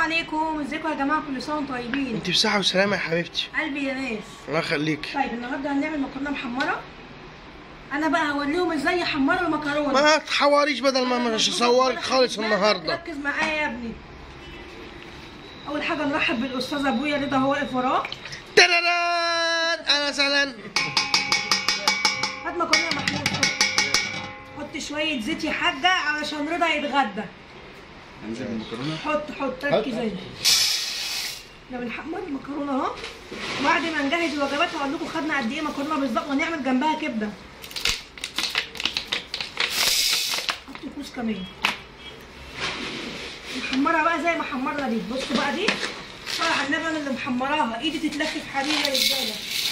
عليكم ازيكم يا جماعه كل سنه وانتم طيبين انت بصحة وسلامة يا حبيبتي قلبي يا ناس الله يخليك طيب النهارده هنعمل مكرونه محمره انا بقى هوريهم ازاي يحمروا المكرونه ما تحوريش بدل ما أنا مش مبسوطة هصورك بكل خالص حاجة. النهارده ركز معايا يا ابني اول حاجه نرحب بالاستاذ ابويا رضا هو واقف وراه تراران اهلا وسهلا هات مكرونه محمود حط شويه زيت يا حاجه علشان رضا يتغدى انزل المكرونه حط حط ركز اهي احنا بنحمر المكرونه اهو بعد ما نجهز الوجبات هقول لكم خدنا قد ايه مكرونه بالظبط ونعمل جنبها كبده حط كوس كمان نحمرها بقى زي ما حمرنا دي بصوا بقى دي طالع على النبي انا اللي محمراها ايدي تتلف في حرير يا رجاله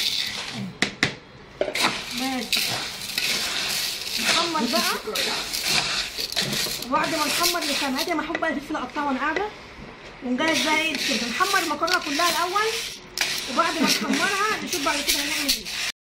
ماشي نحمر بقى وبعد ما نحمر لسمعتي ما احب بقى الفلفل اقطعه وانا قاعده ونجهز بقى ايه كده نحمر المكرونه كلها الاول وبعد ما نحمرها نشوف بعد كده هنعمل ايه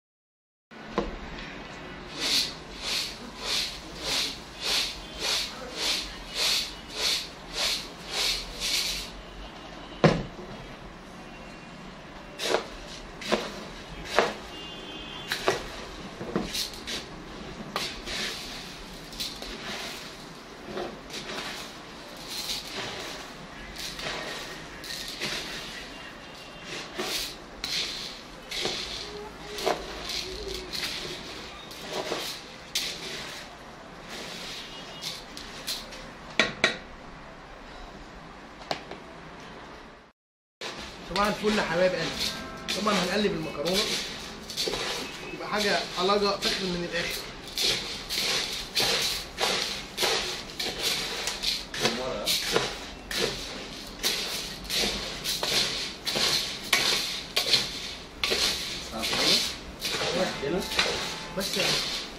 طبعا الفل يا حبايب قلبي طبعا هنقلب المكرونه يبقى حاجه علاجه فخر من الاخر بس يعني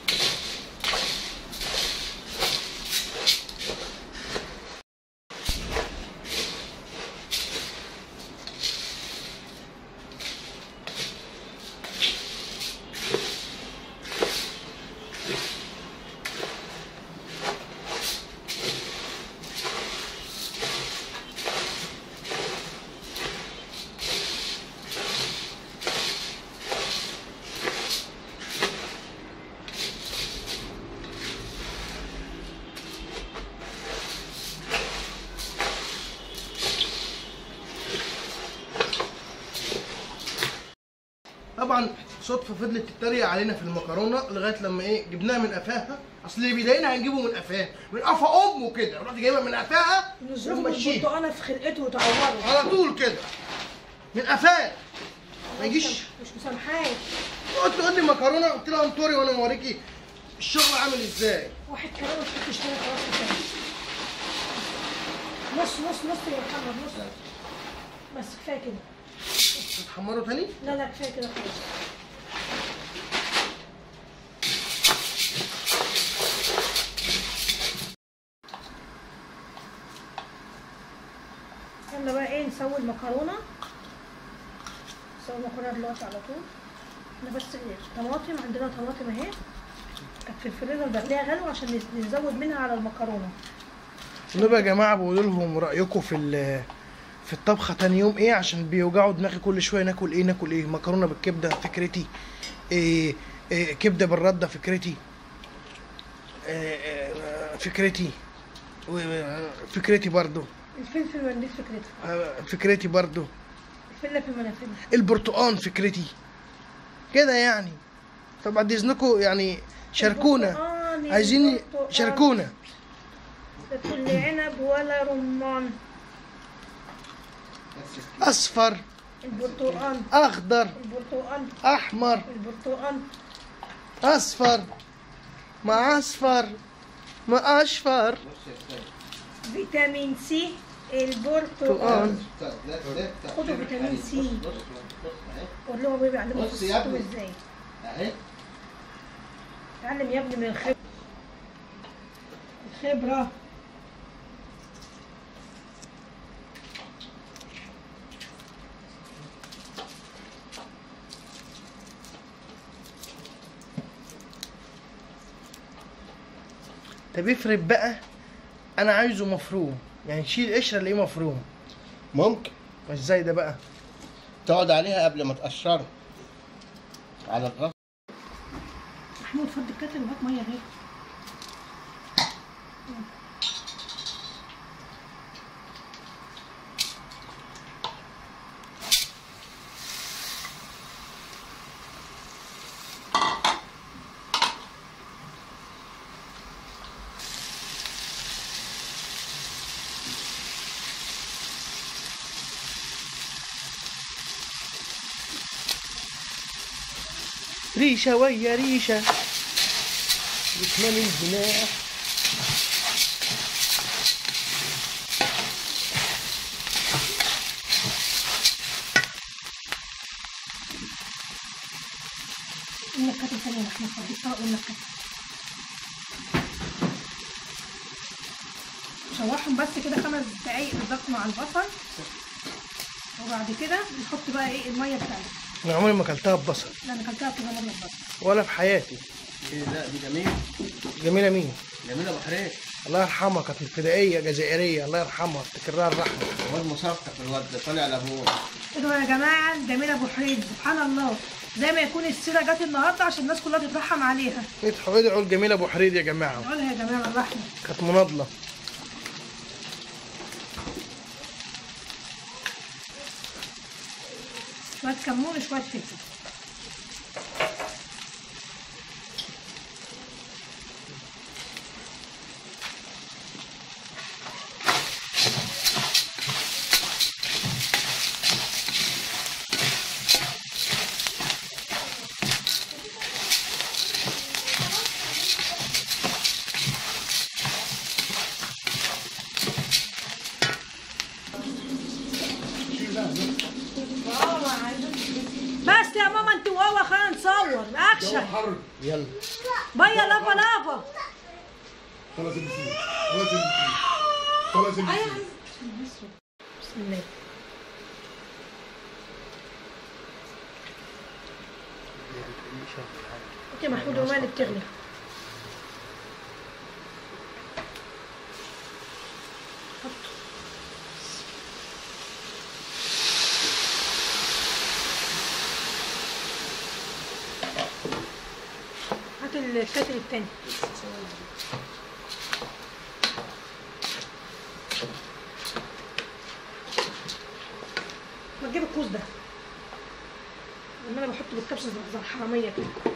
طبعا صدفه فضلت تتريق علينا في المكرونه لغايه لما ايه جبناها من قفاها اصل اللي بيضايقنا هنجيبه من قفاه من قفا امه كده رحت جايبها من قفاها نزلوا ومشيها البرتقانه في خلقته وتعوروا على طول كده من قفاه ما يجيش مش مسامحاك قلت تقول لي مكرونه قلت لها انطري وانا موريكي الشغل عامل ازاي واحد كمان وتحط شويه خلاص كده نص نص نص يا محمد نص بس كفايه كده هتحمروا تاني لا لا كفايه كده خلاص يلا بقى ايه نسوي المكرونه نسوي المكرونه دلوقتي على طول احنا بس طماطم عندنا طماطم اهي كانت في الفريزر بغليها غلو عشان نز- نزود منها على المكرونه نبقى يا جماعه بقول لهم رايكم في ال- في الطبخه تاني يوم ايه عشان بيوجعوا دماغي كل شويه ناكل ايه ناكل ايه مكرونه بالكبده فكرتي إيه إيه كبده بالرده فكرتي إيه إيه فكرتي و- فكرتي برضو الفلفل ما نديش فكرتها آه، فكرتي برضو الفله في المنافذ البرتقان فكرتي كده يعني طب بعد اذنكم يعني شاركونا البرتقان، عايزين البرتقان. شاركونا لا كل عنب ولا رمان اصفر البرتقال اخضر البرتقال احمر البرتقال اصفر مع اصفر مع اشفر فيتامين سي البرتقال برتقال خدوا فيتامين سي قول لهم بيبي علموا بص يا ابني. ازاي اهي اتعلم يا ابني من الخبره الخبره طب افرض بقى انا عايزه مفروم يعني شيل قشره الاقيه مفروم ممكن ازاي ده بقى تقعد عليها قبل ما تقشرها على الرف محمود فضي الكتل وهات ميه اهي ريشه ويا ريشه جسمان الجناح قلنا الكتل ثانيه يا محمود فضيتها قلنا الكتل شوحهم بس كده خمس دقايق بالظبط مع البصل وبعد كده نحط بقى ايه الميه بتاعتنا انا عمري ما اكلتها ببصل لا انا اكلتها كده مره ببصل ولا في حياتي ايه لا دي جميله جميله مين جميله ابو حريق الله يرحمها كانت فدائيه جزائريه الله يرحمها افتكر لها الرحمه هو المصفق الواد ده طالع لابوه كده يا جماعه جميل ابو حريد سبحان الله زي ما يكون السيره جت النهارده عشان الناس كلها تترحم عليها ادعوا ادعوا الجميل ابو حريد يا جماعه نقولها يا جماعه الرحمه كانت مناضله شويه كمون وشويه فلفل بس يا ماما انت وهو خلينا نصور اكشن يلا بيا لافا لافا خلاص البسين خلاص البسين خلاص البسين بسم الله اوكي محمود وما اللي بتغلي حط. هات الكاتل التاني ما تجيب الكوز ده لما انا بحط بالكبسه زي زي الحراميه كده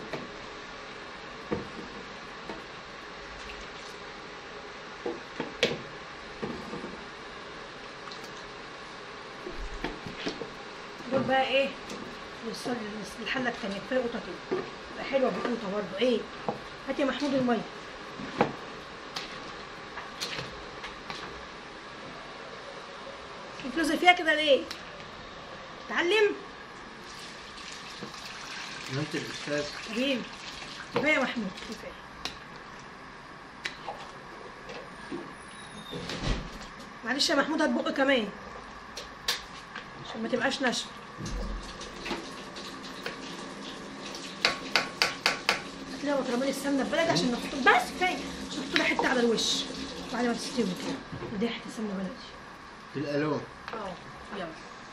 دول بقى ايه نوصل الحله التانيه كفايه قطه كده تبقى حلوه بقوطه برضه ايه هات يا محمود الميه الفلوس اللي فيها كده ليه؟ تعلم انت الاستاذ حبيبي كفايه يا محمود كفايه معلش يا محمود هات بق كمان عشان ما تبقاش ناشفه هات لي مطرمين السمنه ببلدي عشان نحط بس كفايه عشان نحط لها حته على الوش بعد ما تستوي كده ودي حته سمنه بلدي في الالون اه يلا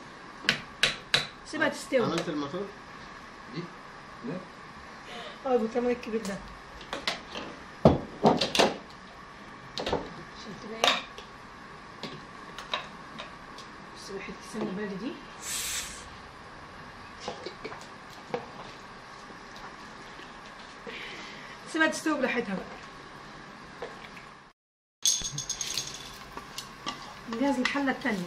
سيبها تستوي عملت الموتور دي لا اه البرطمان الكبير ده عشان تبقى ايه بص بقى حته السمنه البلدي دي سيبها تستوي براحتها بقى نجهز الحله التانيه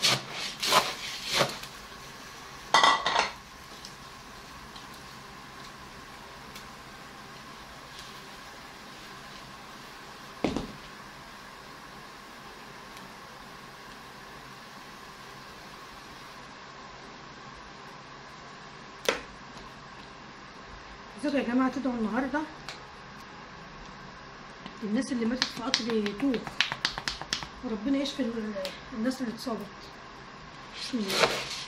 عايزاكم يا جماعة تدعوا النهاردة الناس اللي ماتت في قطر طوق وربنا يشفي ال- الناس اللي اتصابت بسم الله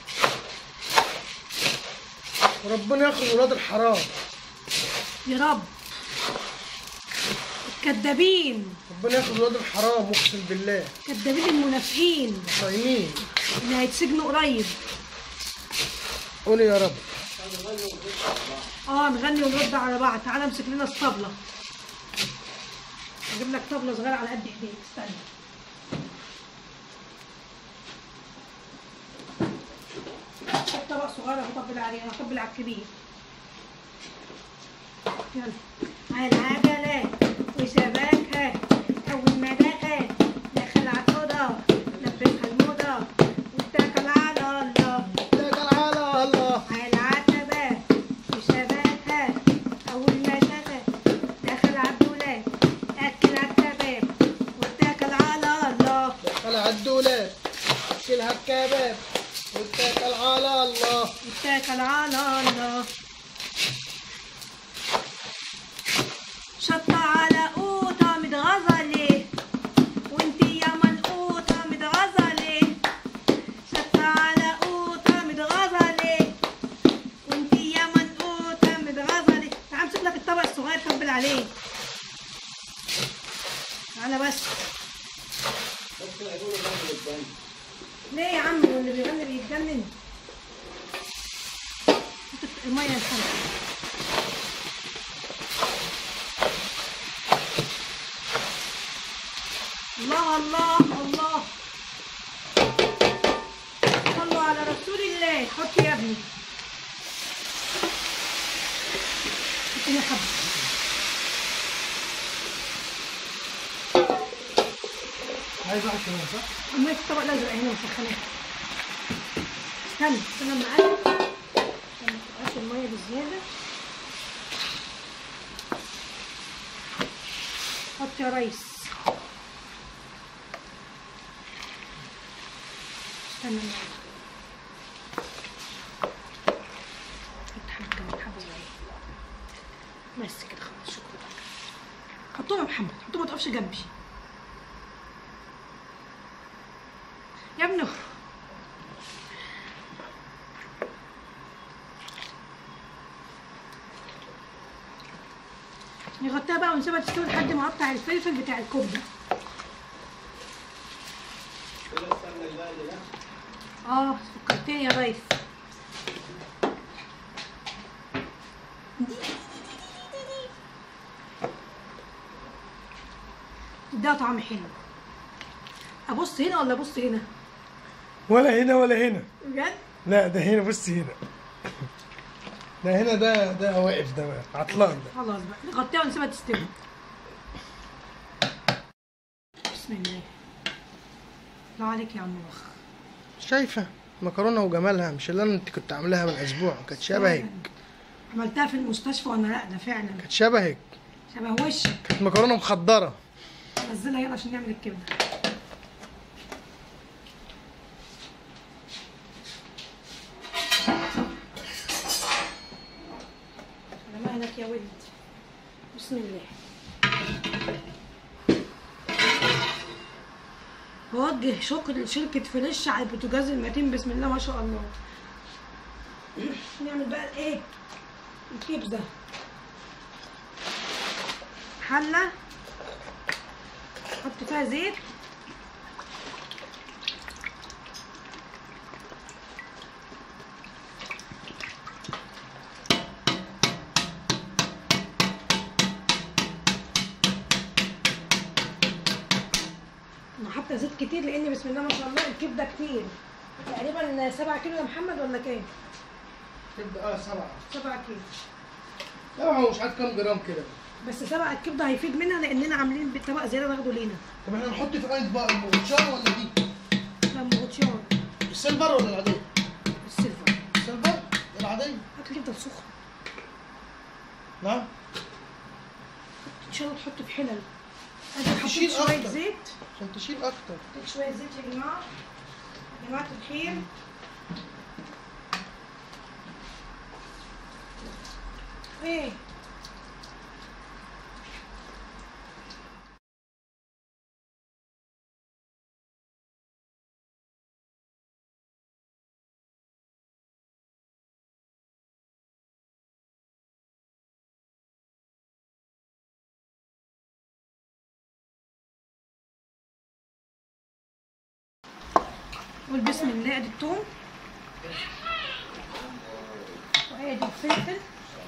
وربنا ياخد ولاد الحرام يا رب الكذابين ربنا ياخد ولاد الحرام اقسم بالله كذابين المنافقين صايمين ان هيتسجنوا قريب قولي يا رب اه نغني ونرد على بعض تعالى امسك لنا الطبلة اجيب لك طبلة صغيرة على قد ايديك استنى شوف طبق صغير هطبل عليه انا هطبل على الكبير يلا على العجلات وشبكها اول ما دخل دخل على الأوضة لبسها الموضة واتكل على الله اتكل على الله على العتبة وشبكها أول ما دخل دخل على الدولاب أكل على الكباب واتكل على الله دخل على الدولاب شيلها الكباب واتكل على الله اتكل على الله شط على قوطة متغاظة ليه وانتي يا منقوطة متغاظة ليه شط على قوطة متغاظة ليه وانتي يا منقوطة متغاظة ليه تعال امسك لك الطبق الصغير طبل عليه تعالى بس ليه يا عم هو اللي بيغني بيتجنن المية الحمراء الله الله الله صلوا على رسول الله حط يا ابني حط يا حبة عايز واحد كمان صح؟ المية في الطبق الازرق هنا مسخناها استنى استنى لما اقلب عشان ما تبقاش المية بزيادة حط يا ريس استنى لما أقلب. حط حبة كمان حبة صغيرة بس كده خلاص شكرا حطوها يا محمد حطوها ما تقفش جنبي يا ابني نغطيها بقى ونسيبها تستوي لحد ما اقطع الفلفل بتاع الكبده اه فكرتني يا ريس ده طعم حلو ابص هنا ولا ابص هنا ولا هنا ولا هنا بجد لا ده هنا بص هنا ده هنا ده ده واقف ده بقى عطلان ده خلاص بقى نغطيها ونسيبها تستوي بسم الله الله عليك يا عم وخ شايفه مكرونه وجمالها مش اللي انا انت كنت عاملاها من اسبوع كانت شبهك عملتها في المستشفى وانا لا ده فعلا كانت شبهك شبه وشك كانت مكرونه مخضره نزلها يلا عشان نعمل الكبده على مهلك يا ولد بسم الله بوجه شكر لشركة فريش على البوتاجاز المتين بسم الله ما شاء الله نعمل بقى الايه الكبدة حلة حط فيها زيت انا حاطه زيت كتير لان بسم الله ما شاء الله الكبده كتير تقريبا 7 كيلو يا محمد ولا كام؟ كبده اه سبعه 7 كيلو لا هو مش عارف كام جرام كده بس سبع الكبده هيفيد منها لاننا عاملين بالطبق زياده ناخده لينا طب احنا نحط في ايس بقى المغطشان ولا دي؟ لما غطيان السيلفر ولا العاديه؟ السيلفر السيلفر العاديه هات الكبده السخن نعم ان شاء الله تحط في حلل انا تشيل حطيت شويه أكتر. زيت عشان تشيل اكتر حطيت شويه زيت يا جماعه يا جماعه الخير ايه قول بسم الله ادي التوم وادي الفلفل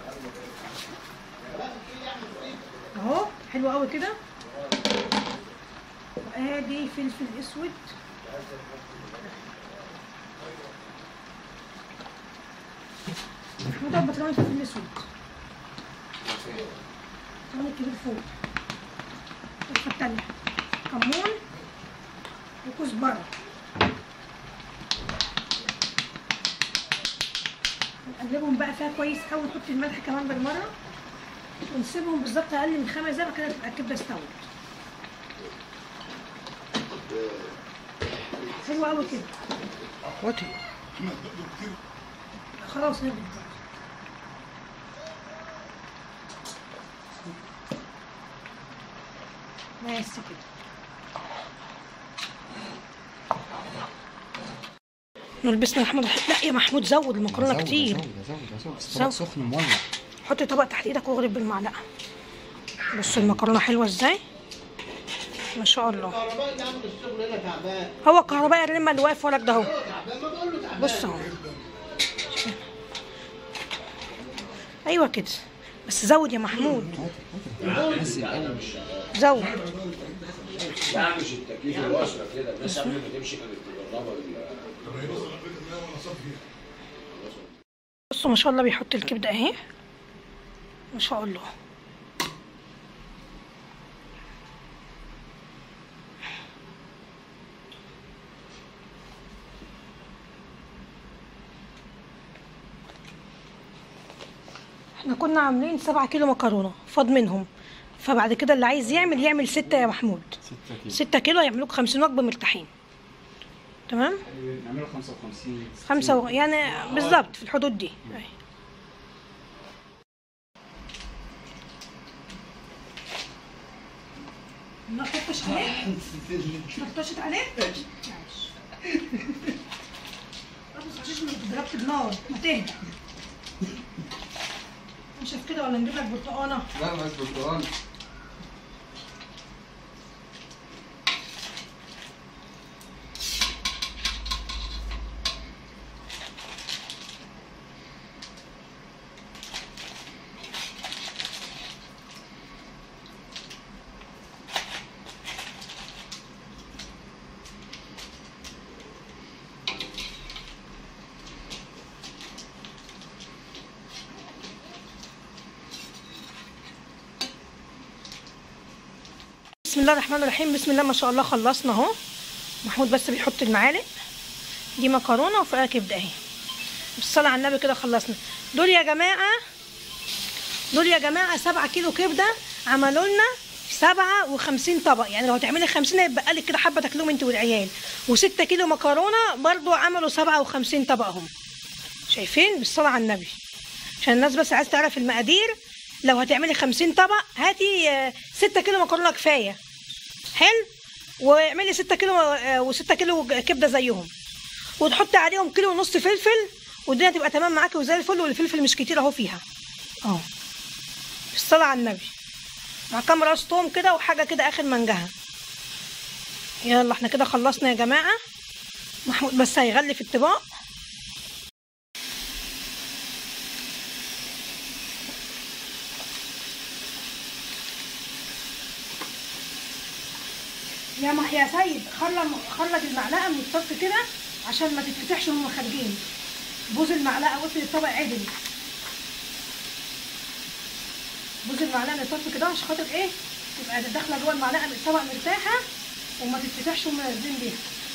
اهو حلو قوي كده وادي فلفل اسود محمود بطلون فلفل اسود البطلون الكبير فوق الكفه التانية كمون وكزبره نقلبهم بقى فيها كويس قوي نحط الملح كمان بالمره ونسيبهم بالظبط اقل من خمس دقايق كده تبقى الكبده استوت حلو قوي كده اخواتي خلاص نبدا بس كده نلبسنا محمود لا يا محمود زود المكرونه كتير زود زود زود زود. الطبق سخن مولع حط طبق تحت ايدك واغرب بالمعلقه بص المكرونه حلوه ازاي ما شاء الله الكهرباء اللي عامل الشغل هنا تعبان هو الكهربائي الرمه اللي واقف وراك ده اهو تعبان ما بقول له تعبان بص اهو ايوه كده بس زود يا محمود بس الاول زود لا مش التكييف الواسع كده الناس قبل ما تمشي كانت تجربها ال- بصوا ما شاء الله بيحط الكبده اهي ما شاء الله احنا كنا عاملين سبعة كيلو مكرونة فاض منهم فبعد كده اللي عايز يعمل يعمل ستة يا محمود 6 كيلو ستة كيلو يعملوك خمسين وجبة مرتاحين تمام نعمله 55 خمسة و... يعني بالظبط في الحدود دي أي. ما طفش عليك؟ ما طفشت عليك؟ ماشي ما تخشيش من ضربت بنار ما تهدى مش شايف كده ولا نجيب لك برتقانة؟ لا بس برتقال بسم الله الرحمن الرحيم بسم الله ما شاء الله خلصنا اهو محمود بس بيحط المعالق دي مكرونه وفيها كبده اهي بالصلاه على النبي كده خلصنا دول يا جماعه دول يا جماعه سبعة كيلو كبده عملوا لنا سبعة وخمسين طبق يعني لو هتعملي خمسين هيبقى لك كده حبه تاكلوهم انت والعيال وستة كيلو مكرونه برضو عملوا سبعة وخمسين طبق اهم شايفين بالصلاه على النبي عشان الناس بس عايز تعرف المقادير لو هتعملي خمسين طبق هاتي آه، ستة كيلو مكرونه كفايه حلو واعملي 6 كيلو و6 كيلو كبده زيهم وتحطي عليهم كيلو ونص فلفل والدنيا تبقى تمام معاكي وزي الفل والفلفل مش كتير اهو فيها اهو بالصلاه على النبي مع كام راس توم كده وحاجه كده اخر منجها يلا احنا كده خلصنا يا جماعه محمود بس هيغلي في الطباق يا ما يا سيد خرج خرج المعلقه من الصف كده عشان ما تتفتحش وهم خارجين بوز المعلقه وصل الطبق عدل بوز المعلقه من الصف كده عشان خاطر ايه تبقى داخله جوه المعلقه من الطبق مرتاحه وما تتفتحش وهم نازلين بيها